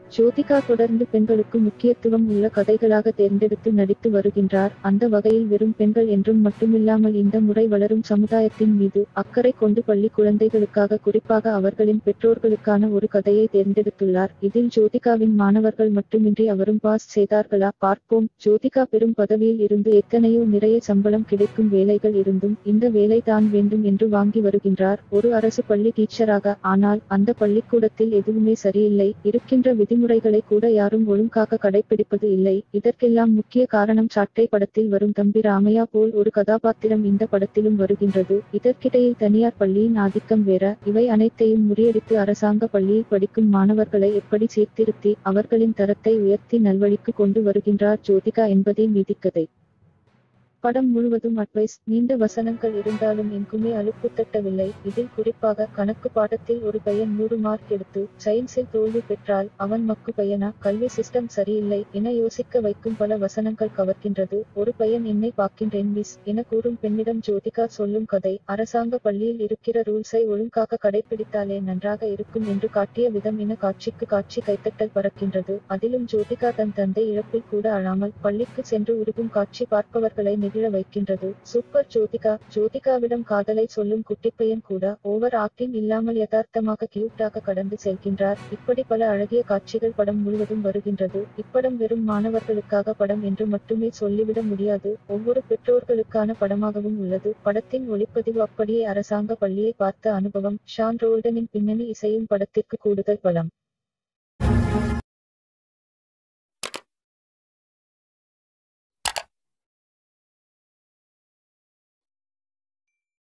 ஜோதிகா தொடர்ந்து பெண்களுக்கு முக்கியத்துவம் உள்ள கதைகளாக தேர்ந்தெடுத்து நடித்து வருகின்றார் அந்த வகையில் வெறும் பெண்கள் என்றும் மட்டுமில்லாமல் இந்த முறை வளரும் சமுதாயத்தின் மீது அக்கறை கொண்டு பள்ளி குழந்தைகளுக்காக குறிப்பாக அவர்களின் பெற்றோர்களுக்கான ஒரு கதையை தேர்ந்தெடுத்துள்ளார் இதில் ஜோதிகாவின் மாணவர்கள் மட்டுமின்றி அவரும் பாஸ் செய்தார்களா பார்ப்போம் ஜோதிகா பெரும் பதவியில் இருந்து எத்தனையோ நிறைய சம்பளம் கிடைக்கும் வேலைகள் இருந்தும் இந்த வேலை தான் வேண்டும் என்று வாங்கி வருகின்றார் ஒரு அரசு பள்ளி டீச்சராக ஆனால் அந்த பள்ளிக்கூடத்தில் எதுவுமே சரியில்லை இருக்கின்ற விதிமுறைகளை கூட யாரும் ஒழுங்காக கடைபிடிப்பது இல்லை இதற்கெல்லாம் முக்கிய காரணம் சாட்டை படத்தில் வரும் தம்பி ராமையா போல் ஒரு கதாபாத்திரம் இந்த படத்திலும் வருகின்றது இதற்கிடையில் தனியார் பள்ளியின் ஆதிக்கம் வேற இவை அனைத்தையும் முறியடித்து அரசாங்க பள்ளியில் படிக்கும் மாணவர்களை எப்படி சீர்திருத்தி அவர்களின் தரத்தை உயர்த்தி நல்வழிக்கு கொண்டு வருகின்றார் ஜோதிகா என்பதே மீதிக்கதை படம் முழுவதும் அட்வைஸ் நீண்ட வசனங்கள் இருந்தாலும் எங்குமே அலுப்பு தட்டவில்லை இதில் குறிப்பாக கணக்கு பாடத்தில் ஒரு பையன் நூறு மார்க் எடுத்து சயின்ஸில் தோல்வி பெற்றால் அவன் மக்கு பையனா கல்வி சிஸ்டம் சரியில்லை என யோசிக்க வைக்கும் பல வசனங்கள் கவர்கின்றது ஒரு பையன் என்னை பார்க்கின்றேன் மிஸ் என கூறும் பெண்ணிடம் ஜோதிகா சொல்லும் கதை அரசாங்க பள்ளியில் இருக்கிற ரூல்ஸை ஒழுங்காக கடைபிடித்தாலே நன்றாக இருக்கும் என்று காட்டிய விதம் என காட்சிக்கு காட்சி கைத்தட்டல் பறக்கின்றது அதிலும் ஜோதிகா தன் தந்தை இழப்பில் கூட அழாமல் பள்ளிக்கு சென்று உருகும் காட்சி பார்ப்பவர்களை நெகிழ வைக்கின்றது சூப்பர் ஜோதிகா ஜோதிகாவிடம் காதலை சொல்லும் குட்டிப்பையன் கூட ஓவர் ஆக்டிங் இல்லாமல் யதார்த்தமாக கியூட்டாக கடந்து செல்கின்றார் இப்படி பல அழகிய காட்சிகள் படம் முழுவதும் வருகின்றது இப்படம் வெறும் மாணவர்களுக்காக படம் என்று மட்டுமே சொல்லிவிட முடியாது ஒவ்வொரு பெற்றோர்களுக்கான படமாகவும் உள்ளது படத்தின் ஒளிப்பதிவு அப்படியே அரசாங்க பள்ளியை பார்த்த அனுபவம் ஷான் ரோல்டனின் பின்னணி இசையும் படத்திற்கு கூடுதல் பலம்